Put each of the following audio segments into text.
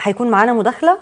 هيكون معانا مداخله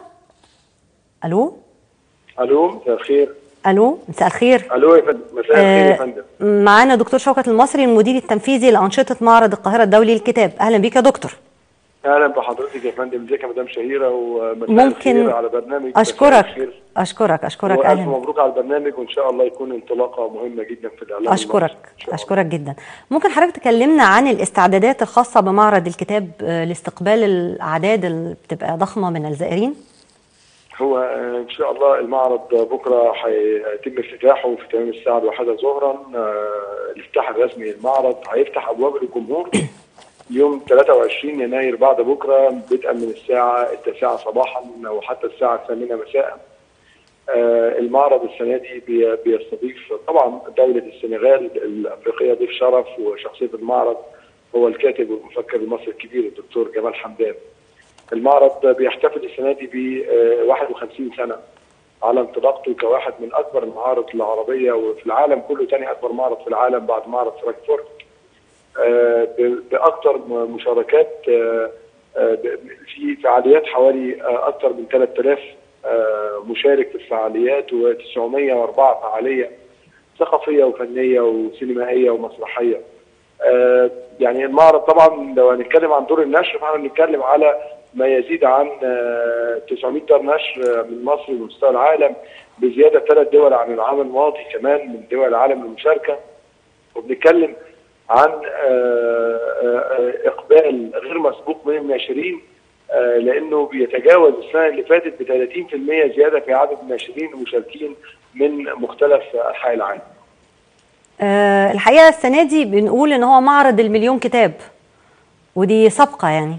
الو الو مساء الخير الو مساء الخير الو يا فندم مساء الخير يا فندم معانا دكتور شوكت المصري المدير التنفيذي لانشطه معرض القاهره الدولي للكتاب اهلا بيك يا دكتور اهلا بحضرتك يا فندم ازيك يا مدام شهيره ومساء ممكن الخير على برنامج اشكرك مساء الخير. اشكرك اشكرك والف اهلا مبروك على البرنامج وان شاء الله يكون انطلاقه مهمه جدا في الاعلام اشكرك المصري إن شاء الله. اشكرك جدا ممكن حضرتك تكلمنا عن الاستعدادات الخاصه بمعرض الكتاب آه، لاستقبال الاعداد اللي بتبقى ضخمه من الزائرين هو آه، ان شاء الله المعرض بكره هيتم افتتاحه في تمام الساعه الواحدة ظهرا آه، الافتتاح الرسمي للمعرض هيفتح ابواب للجمهور يوم 23 يناير بعد بكره بدءا من الساعه التاسعه صباحا وحتى الساعه الثامنه مساء آه، المعرض السنه دي بي- بيستضيف طبعا دوله السنغال الافريقيه ضيف شرف وشخصيه المعرض هو الكاتب والمفكر المصري الكبير الدكتور جمال حمدان. المعرض بيحتفل السنه دي ب 51 سنه على انطلاقته كواحد من اكبر المعارض العربيه وفي العالم كله ثاني اكبر معرض في العالم بعد معرض فرانكفورت. آه، ب- باكثر م- مشاركات آه، آه، ب- في فعاليات حوالي آه، اكثر من 3000 آه، مشارك في الفعاليات و904 فعاليه ثقافيه وفنيه وسينمائيه ومسرحيه. آه، يعني المعرض طبعا لو هنتكلم عن دور النشر فاحنا بنتكلم على ما يزيد عن آه، 900 دار نشر من مصر ومستوى العالم بزياده ثلاث دول عن العام الماضي كمان من دول العالم المشاركه وبنتكلم عن آه، آه، اقبال غير مسبوق من الناشرين آه، لانه بيتجاوز السنه اللي فاتت ب 30% زياده في عدد الناشرين المشاركين من مختلف انحاء العالم. آه، الحقيقه السنه دي بنقول ان هو معرض المليون كتاب ودي سابقه يعني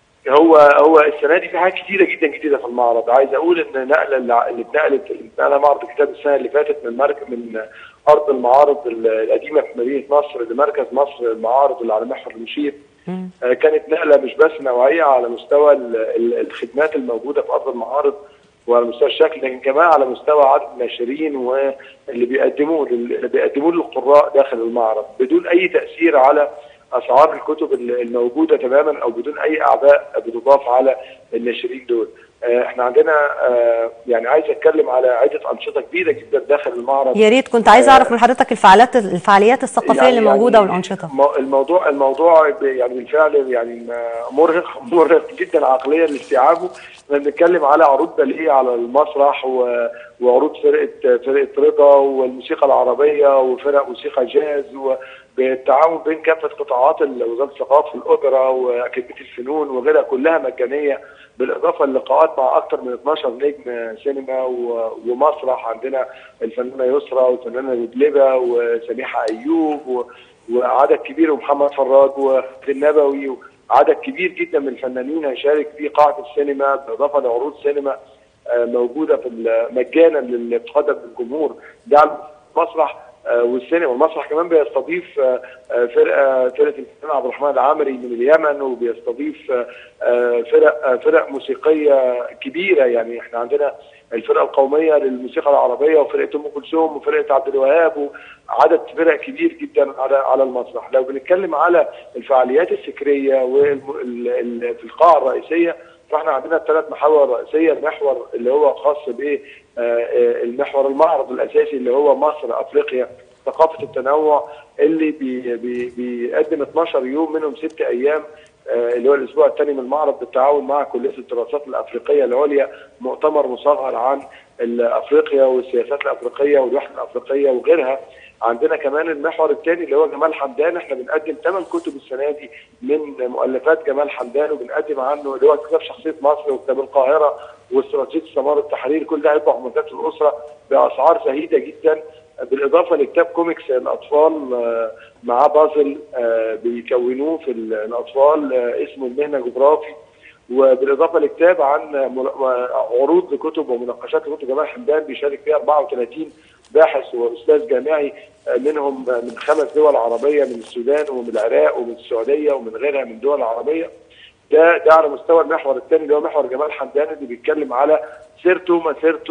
هو هو السنه دي في حاجات كتيره جدا جديده في المعرض عايز اقول ان نقله اللي اللي اتنقلت اللي اتنقل معرض الكتاب السنه اللي فاتت من مركز من ارض المعارض القديمه في مدينه نصر لمركز مصر المعارض اللي على محور المشير مم. آه، كانت نقله مش بس نوعيه على مستوى ال- ال- الخدمات الموجوده في ارض المعارض وعلى مستوى الشكل لكن كمان على مستوى عدد الناشرين واللي بيقدموه لل- اللي بيقدموه للقراء داخل المعرض بدون اي تاثير على اسعار الكتب ال- الموجوده تماما او بدون اي اعباء بتضاف على الناشرين دول. آه، احنا عندنا آه، يعني عايز اتكلم على عده انشطه كبيره جدا داخل المعرض يا ريت كنت عايزه اعرف من حضرتك الفعاليات الفعاليات الثقافيه اللي موجوده والانشطه مو- الموضوع الموضوع ب- يعني بالفعل يعني م- مرهق مرهق جدا عقليا لاستيعابه احنا بنتكلم على عروض باليه على المسرح و- وعروض فرقه فرقه رضا والموسيقى العربيه وفرق موسيقى جاز وبالتعاون بين كافه قطاعات ال- وزاره الثقافه الاوبرا واكاديميه الفنون وغيرها كلها مجانيه بالاضافه للقاءات مع اكثر من 12 نجم سينما و- ومسرح عندنا الفنانه يسرا والفنانه لبلبه وسميحه ايوب و وعدد كبير ومحمد فراج والنبوي وعدد كبير جدا من الفنانين هيشارك في قاعه السينما بالاضافه لعروض سينما آه، موجوده في ال- مجانا اللي بتقدم للجمهور ده على المسرح آه، والسينما والمسرح كمان بيستضيف آه، آه، فرقه فرقه الفنان عبد الرحمن العامري من اليمن وبيستضيف آه، آه، فرق آه، فرق موسيقيه كبيره يعني احنا عندنا الفرقه القوميه للموسيقى العربيه وفرقه ام كلثوم وفرقه عبد الوهاب وعدد فرق كبير جدا على على المسرح لو بنتكلم على الفعاليات الفكريه والم- ال- ال- في القاعه الرئيسيه فاحنا عندنا ثلاث محاور رئيسيه المحور اللي هو خاص بايه آه، آه، المحور المعرض الاساسي اللي هو مصر افريقيا ثقافه التنوع اللي بي بي بيقدم 12 يوم منهم ست ايام آه، اللي هو الاسبوع الثاني من المعرض بالتعاون مع كليه الدراسات الافريقيه العليا مؤتمر مصغر عن ال- افريقيا والسياسات الافريقيه والوحده الافريقيه وغيرها عندنا كمان المحور الثاني اللي هو جمال حمدان احنا بنقدم ثمان كتب السنه دي من مؤلفات جمال حمدان وبنقدم عنه اللي هو كتاب شخصيه مصر وكتاب القاهره واستراتيجيه ثمار التحرير كل ده هيطبع في مكتبه الاسره باسعار زهيده جدا بالاضافه لكتاب كوميكس الاطفال آه، معاه بازل آه، بيكونوه في ال- الاطفال آه، اسمه المهنه جغرافي وبالاضافه لكتاب عن مل- عروض لكتب ومناقشات لكتب جمال حمدان بيشارك فيها 34 باحث واستاذ جامعي آه، منهم آه، من خمس دول عربيه من السودان ومن العراق ومن السعوديه ومن غيرها من دول عربيه ده ده على مستوى المحور الثاني اللي هو محور جمال حمدان اللي بيتكلم على سيرته مسيرته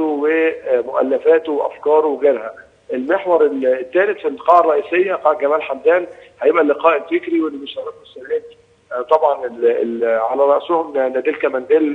ومؤلفاته وافكاره وغيرها. المحور الثالث في القاعه الرئيسيه قاعه جمال حمدان هيبقى اللقاء الفكري واللي بيشرفه السنه دي آه، طبعا ال ال على راسهم ناديل كمنديل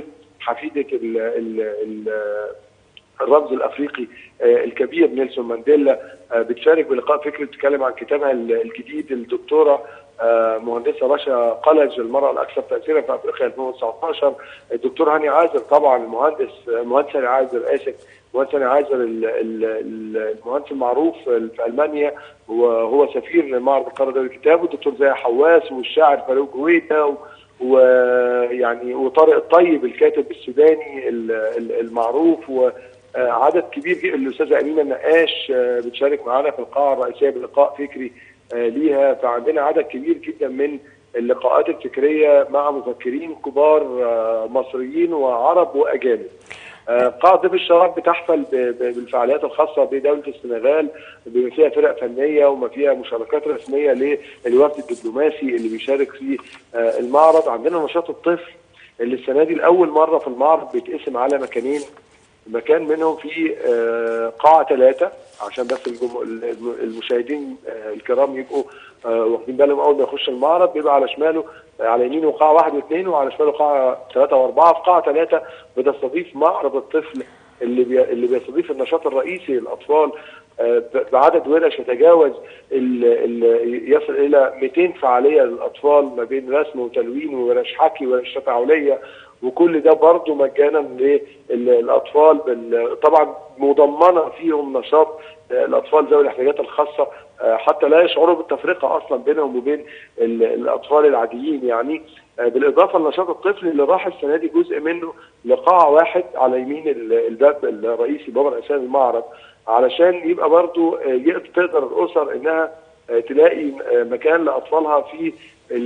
حفيده ال ال ال الرمز الافريقي الكبير نيلسون مانديلا بتشارك بلقاء فكري بتتكلم عن كتابها الجديد الدكتوره مهندسه رشا قلج المراه الاكثر تاثيرا في افريقيا 2019 الدكتور هاني عازر طبعا المهندس مهندس هاني عازر اسف مهندس هاني عازر المهندس المعروف في المانيا وهو سفير لمعرض القاره دولي الكتاب والدكتور زاهي حواس والشاعر فاروق جويتا ويعني وطارق الطيب الكاتب السوداني المعروف و عدد كبير جدا الاستاذه امينه النقاش بتشارك معانا في القاعه الرئيسيه بلقاء فكري ليها فعندنا عدد كبير جدا من اللقاءات الفكريه مع مفكرين كبار مصريين وعرب واجانب. قاعة ضيف الشرف بتحفل بالفعاليات الخاصة بدولة السنغال بما فيها فرق فنية وما فيها مشاركات رسمية للوفد الدبلوماسي اللي بيشارك في المعرض عندنا نشاط الطفل اللي السنة دي لأول مرة في المعرض بيتقسم على مكانين مكان منهم في قاعة ثلاثة عشان بس المشاهدين الكرام يبقوا واخدين بالهم اول ما يخش المعرض بيبقى على شماله على يمينه قاعه واحد واثنين وعلى شماله قاعه ثلاثه واربعه في قاعه ثلاثه بتستضيف معرض الطفل اللي بي اللي بيستضيف النشاط الرئيسي للاطفال بعدد ورش يتجاوز ال ال يصل الى 200 فعاليه للاطفال ما بين رسم وتلوين وورش حكي وورش تفاعليه وكل ده برضه مجانا للاطفال طبعا مضمنه فيهم نشاط الاطفال ذوي الاحتياجات الخاصه حتى لا يشعروا بالتفرقه اصلا بينهم وبين الاطفال العاديين يعني بالاضافه لنشاط الطفل اللي راح السنه دي جزء منه لقاعه واحد على يمين الباب الرئيسي باب رئيسي المعرض علشان يبقى برضه تقدر الاسر انها تلاقي مكان لاطفالها في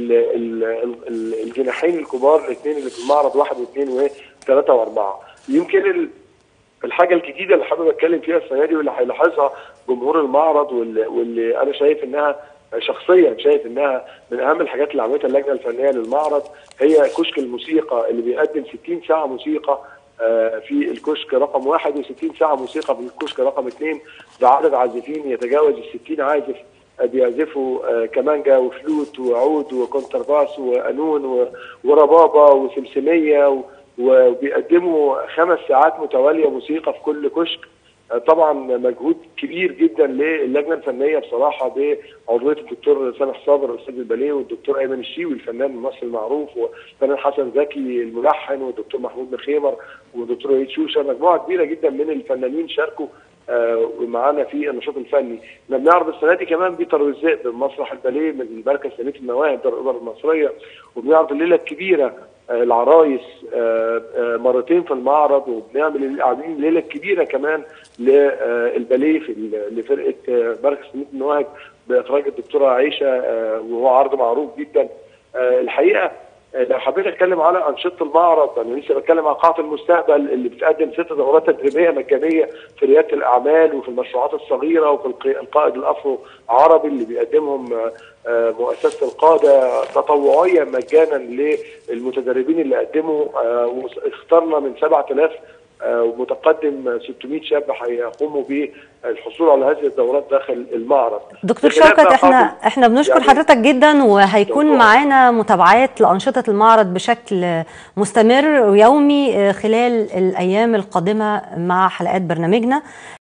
الجناحين الكبار الاثنين اللي في المعرض واحد واثنين وثلاثه واربعه يمكن الحاجه الجديده اللي حابب اتكلم فيها السنه دي واللي هيلاحظها جمهور المعرض واللي, واللي انا شايف انها شخصيا شايف انها من اهم الحاجات اللي عملتها اللجنه الفنيه للمعرض هي كشك الموسيقى اللي بيقدم 60 ساعه موسيقى في الكشك رقم واحد و60 ساعه موسيقى في الكشك رقم اثنين بعدد عازفين يتجاوز ال 60 عازف بيعزفوا كمانجا وفلوت وعود وكونترباس وقانون وربابه وسمسميه وبيقدموا خمس ساعات متواليه موسيقى في كل كشك طبعا مجهود كبير جدا للجنه الفنيه بصراحه بعضويه الدكتور سامح صابر استاذ الباليه والدكتور ايمن الشيوي الفنان المصري المعروف والفنان حسن زكي الملحن والدكتور محمود بخيمر والدكتور وليد شوشه مجموعه كبيره جدا من الفنانين شاركوا آه معانا في النشاط الفني احنا بنعرض السنه دي كمان بيتر والذئب مسرح الباليه من مركز تنميه المواهب دار الاوبرا المصريه وبنعرض الليله الكبيره آه العرايس آه مرتين في المعرض وبنعمل قاعدين الليله الكبيره كمان للباليه في لفرقه مركز تنميه المواهب باخراج الدكتوره عائشه وهو عرض معروف جدا الحقيقه لو حبيت اتكلم على انشطه المعرض انا لسه بتكلم عن قاعه المستقبل اللي بتقدم ست دورات تدريبيه مجانيه في رياده الاعمال وفي المشروعات الصغيره وفي القائد الافرو عربي اللي بيقدمهم مؤسسه القاده تطوعيا مجانا للمتدربين اللي قدموا واخترنا من 7000 ومتقدم 600 شاب هيقوموا بالحصول على هذه الدورات داخل المعرض دكتور شوكت احنا احنا بنشكر يعني حضرتك جدا وهيكون معانا متابعات لانشطه المعرض بشكل مستمر ويومي خلال الايام القادمه مع حلقات برنامجنا